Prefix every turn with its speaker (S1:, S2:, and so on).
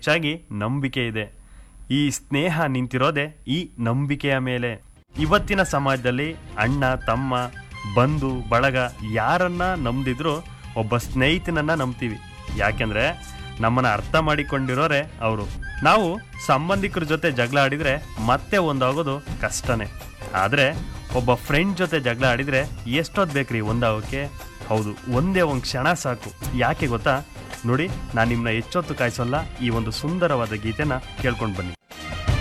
S1: ಹೆಚ್ಚಾಗಿ ನಂಬಿಕೆ ಇದೆ ಈ ಸ್ನೇಹ ನಿಂತಿರೋದೆ ಈ ನಂಬಿಕೆಯ ಮೇಲೆ ಇವತ್ತಿನ ಸಮಾಜದಲ್ಲಿ ಅಣ್ಣ ತಮ್ಮ ಬಂಧು ಬಳಗ ಯಾರನ್ನ ನಂಬ್ದಿದ್ರು ಒಬ್ಬ ಸ್ನೇಹಿತನನ್ನ ನಂಬ್ತೀವಿ ಯಾಕೆಂದ್ರೆ ನಮ್ಮನ್ನ ಅರ್ಥ ಮಾಡಿಕೊಂಡಿರೋರೆ ಅವರು ನಾವು ಸಂಬಂಧಿಕರ ಜೊತೆ ಜಗಳ ಆಡಿದ್ರೆ ಮತ್ತೆ ಒಂದಾಗೋದು ಕಷ್ಟನೇ ಆದ್ರೆ ಒಬ್ಬ ಫ್ರೆಂಡ್ ಜೊತೆ ಜಗಳ ಆಡಿದ್ರೆ ಎಷ್ಟೊತ್ತು ಬೇಕ್ರಿ ಒಂದಾಗೋಕೆ ಹೌದು ಒಂದೇ ಒಂದು ಕ್ಷಣ ಸಾಕು ಯಾಕೆ ಗೊತ್ತಾ ನೋಡಿ ನಾನು ನಿಮ್ಮನ್ನ ಹೆಚ್ಚೊತ್ತು ಕಾಯಿಸೋಲ್ಲ ಈ ಒಂದು ಸುಂದರವಾದ ಗೀತೆನ ಕೇಳ್ಕೊಂಡು ಬನ್ನಿ